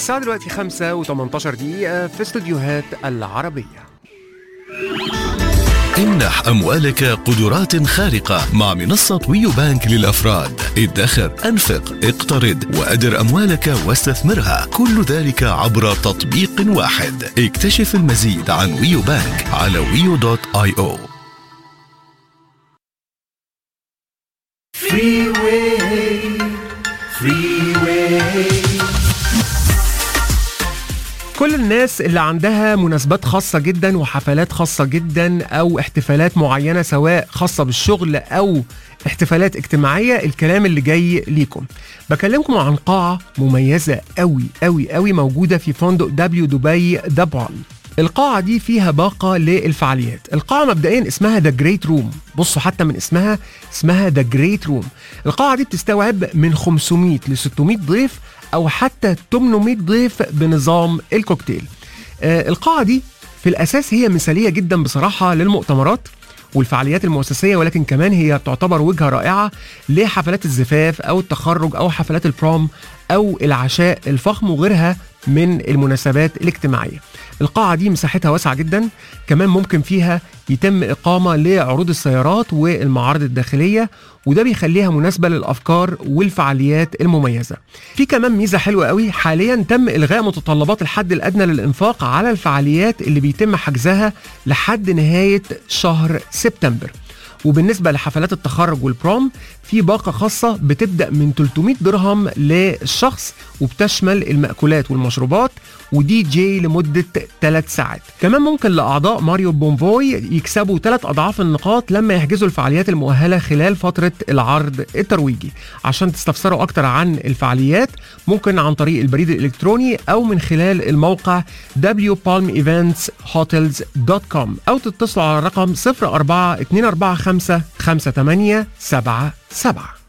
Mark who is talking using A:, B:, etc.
A: الساعة دلوقتي 5 و18 دقيقة في استوديوهات العربية
B: امنح أموالك قدرات خارقة مع منصة ويو بانك للأفراد ادخر أنفق اقترض وأدر أموالك واستثمرها كل ذلك عبر تطبيق واحد اكتشف المزيد عن ويو بانك على ويو دوت اي او
A: كل الناس اللي عندها مناسبات خاصة جدا وحفلات خاصة جدا أو احتفالات معينة سواء خاصة بالشغل أو احتفالات اجتماعية الكلام اللي جاي ليكم بكلمكم عن قاعة مميزة أوي أوي أوي موجودة في فندق دبليو دبي دبال القاعة دي فيها باقة للفعاليات القاعة مبدئيا اسمها ذا جريت روم بصوا حتى من اسمها اسمها ذا جريت روم القاعة دي بتستوعب من 500 ل 600 ضيف او حتى 800 ضيف بنظام الكوكتيل آه القاعة دي في الاساس هي مثالية جدا بصراحة للمؤتمرات والفعاليات المؤسسية ولكن كمان هي تعتبر وجهة رائعة لحفلات الزفاف أو التخرج أو حفلات البروم أو العشاء الفخم وغيرها من المناسبات الاجتماعية القاعة دي مساحتها واسعة جدا كمان ممكن فيها يتم إقامة لعروض السيارات والمعارض الداخلية وده بيخليها مناسبة للأفكار والفعاليات المميزة في كمان ميزة حلوة قوي حاليا تم إلغاء متطلبات الحد الأدنى للإنفاق على الفعاليات اللي بيتم حجزها لحد نهاية شهر سبتمبر وبالنسبه لحفلات التخرج والبروم في باقه خاصه بتبدا من 300 درهم للشخص وبتشمل المأكولات والمشروبات ودي جي لمده 3 ساعات كمان ممكن لاعضاء ماريو بومفوي يكسبوا 3 اضعاف النقاط لما يحجزوا الفعاليات المؤهله خلال فتره العرض الترويجي عشان تستفسروا اكتر عن الفعاليات ممكن عن طريق البريد الالكتروني او من خلال الموقع wpalmeventsHotels.com او تتصلوا على الرقم 04 245 5877